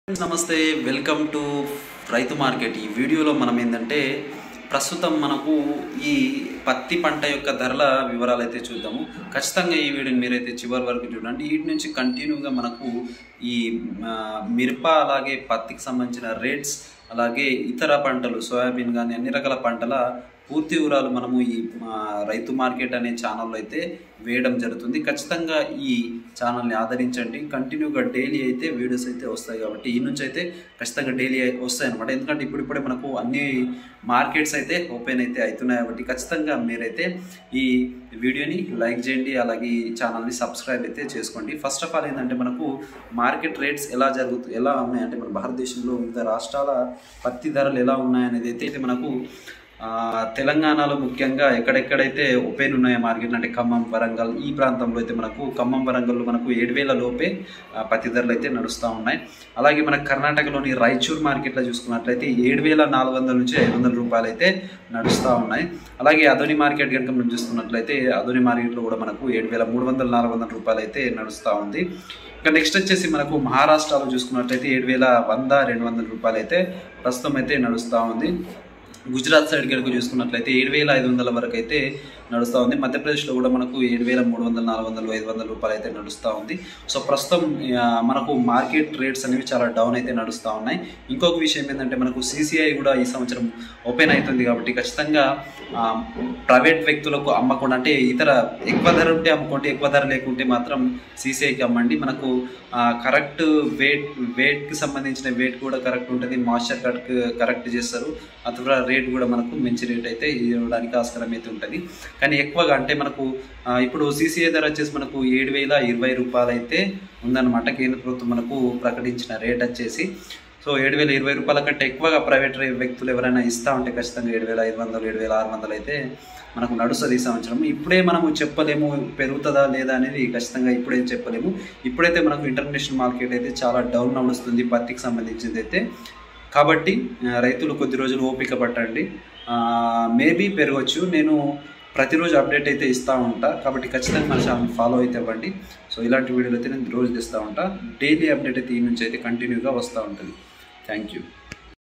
నమస్తే welcome to రైతు market ఈ వీడియోలో మనం ఏంటంటే ప్రస్తుతం మనకు ఈ పత్తి పంట యొక్క ధరల వివరాలు అయితే చూద్దాము ఖచ్చితంగా ఈ వీడియోని మీరైతే చివరి వరకు చూడండి వీటి నుంచి కంటిన్యూగా మనకు ఈ ఆ, మిరప అలాగే పత్తికి సంబంధించిన రేట్స్ అలాగే ఇతర పంటలు సోయాబీన్ కానీ అన్ని రకాల పంటల పూర్తి వివరాలు మనము ఈ ఆ, రైతు మార్కెట్ అనే ఛానల్లో అయితే వేయడం జరుగుతుంది ఖచ్చితంగా ఈ ఛానల్ని ఆదరించండి కంటిన్యూగా డైలీ అయితే వీడియోస్ అయితే వస్తాయి కాబట్టి ఈ నుంచి అయితే ఖచ్చితంగా డైలీ వస్తాయి అనమాట ఎందుకంటే ఇప్పుడిప్పుడే మనకు అన్ని మార్కెట్స్ అయితే ఓపెన్ అయితే అవుతున్నాయి కాబట్టి ఖచ్చితంగా మీరైతే ఈ వీడియోని లైక్ చేయండి అలాగే ఈ ఛానల్ని సబ్స్క్రైబ్ అయితే చేసుకోండి ఫస్ట్ ఆఫ్ ఆల్ ఏంటంటే మనకు మార్కెట్ రేట్స్ ఎలా జరుగుతు ఎలా ఉన్నాయంటే మన భారతదేశంలో వివిధ రాష్ట్రాల పత్తి ధరలు ఎలా ఉన్నాయనేది అయితే మనకు ఆ, తెలంగాణలో ముఖ్యంగా ఎక్కడెక్కడైతే ఓపెన్ ఉన్నాయో మార్కెట్ అంటే ఖమ్మం వరంగల్ ఈ ప్రాంతంలో అయితే మనకు ఖమ్మం వరంగల్లో మనకు ఏడు వేల లోపే ఆ, పత్తి ధరలు అయితే నడుస్తూ ఉన్నాయి అలాగే మన కర్ణాటకలోని రాయచూర్ మార్కెట్లో చూసుకున్నట్లయితే ఏడు వేల నాలుగు వందల నుంచి ఐదు వందల రూపాయలు అయితే నడుస్తూ ఉన్నాయి అలాగే అదోని మార్కెట్ కనుక మనం చూసుకున్నట్లయితే అదోని మార్కెట్లో కూడా మనకు ఏడు వేల మూడు వందల నాలుగు వందల రూపాయలు అయితే నడుస్తూ ఉంది ఇంకా నెక్స్ట్ వచ్చేసి మనకు మహారాష్ట్రలో చూసుకున్నట్లయితే ఏడు వేల వంద రెండు వందల రూపాయలు అయితే ప్రస్తుతం అయితే నడుస్తూ ఉంది గుజరాత్ సైడ్ కనుక చూసుకున్నట్లయితే ఏడు వేల ఐదు వందల వరకు అయితే నడుస్తూ ఉంది మధ్యప్రదేశ్లో కూడా మనకు ఏడు వేల మూడు వందల నాలుగు వందలు ఐదు వందల రూపాయలు అయితే నడుస్తూ ఉంది సో ప్రస్తుతం ఆ, మనకు మార్కెట్ రేట్స్ అనేవి చాలా డౌన్ అయితే నడుస్తూ ఉన్నాయి ఇంకొక విషయం ఏంటంటే మనకు సిసిఐ కూడా ఈ సంవత్సరం ఓపెన్ అవుతుంది కాబట్టి ఖచ్చితంగా ఆ, ప్రైవేట్ వ్యక్తులకు అమ్మకుండా అంటే ఇతర ఎక్కువ ధర ఉంటే అమ్ముకోండి ఎక్కువ ధర లేకుంటే మాత్రం సీసీఐకి అమ్మండి మనకు కరెక్ట్ వెయిట్ వెయిట్కి సంబంధించిన వెయిట్ కూడా కరెక్ట్ ఉంటుంది మాయిశ్చర్ కరెక్ట్ కరెక్ట్ చేస్తారు అతను రేట్ కూడా మనకు మంచి రేట్ అయితే ఇవ్వడానికి ఆస్కారం అయితే ఉంటుంది కానీ ఎక్కువగా అంటే మనకు ఆ, ఇప్పుడు సీసీఐ ధర వచ్చేసి మనకు ఏడు వేల ఇరవై రూపాయలు అయితే ఉందన్నమాట కేంద్ర ప్రభుత్వం మనకు ప్రకటించిన రేట్ వచ్చేసి సో ఏడు వేల ఇరవై రూపాయల కంటే ఎక్కువగా ప్రైవేట్ వ్యక్తులు ఎవరైనా ఇస్తా ఉంటే ఖచ్చితంగా ఏడు వేల ఐదు వందలు ఏడు వేల ఆరు వందలు అయితే మనకు నడుస్తుంది ఈ సంవత్సరం ఇప్పుడే మనము చెప్పలేము పెరుగుతుందా లేదా అనేది ఖచ్చితంగా ఇప్పుడే చెప్పలేము ఇప్పుడైతే మనకు ఇంటర్నేషనల్ మార్కెట్ అయితే చాలా డౌన్ నడుస్తుంది పత్తికి సంబంధించింది అయితే కాబట్టి ఆ, రైతులు కొద్ది రోజులు ఓపిక పట్టండి మేబీ పెరగవచ్చు నేను ప్రతిరోజు అప్డేట్ అయితే ఇస్తూ ఉంటా కాబట్టి ఖచ్చితంగా మన ఛానల్ ఫాలో అయితే ఇవ్వండి సో ఇలాంటి వీడియోలు అయితే నేను రోజు తెస్తూ ఉంటా డైలీ అప్డేట్ అయితే ఈ నుంచి అయితే కంటిన్యూగా వస్తూ ఉంటుంది థ్యాంక్ యూ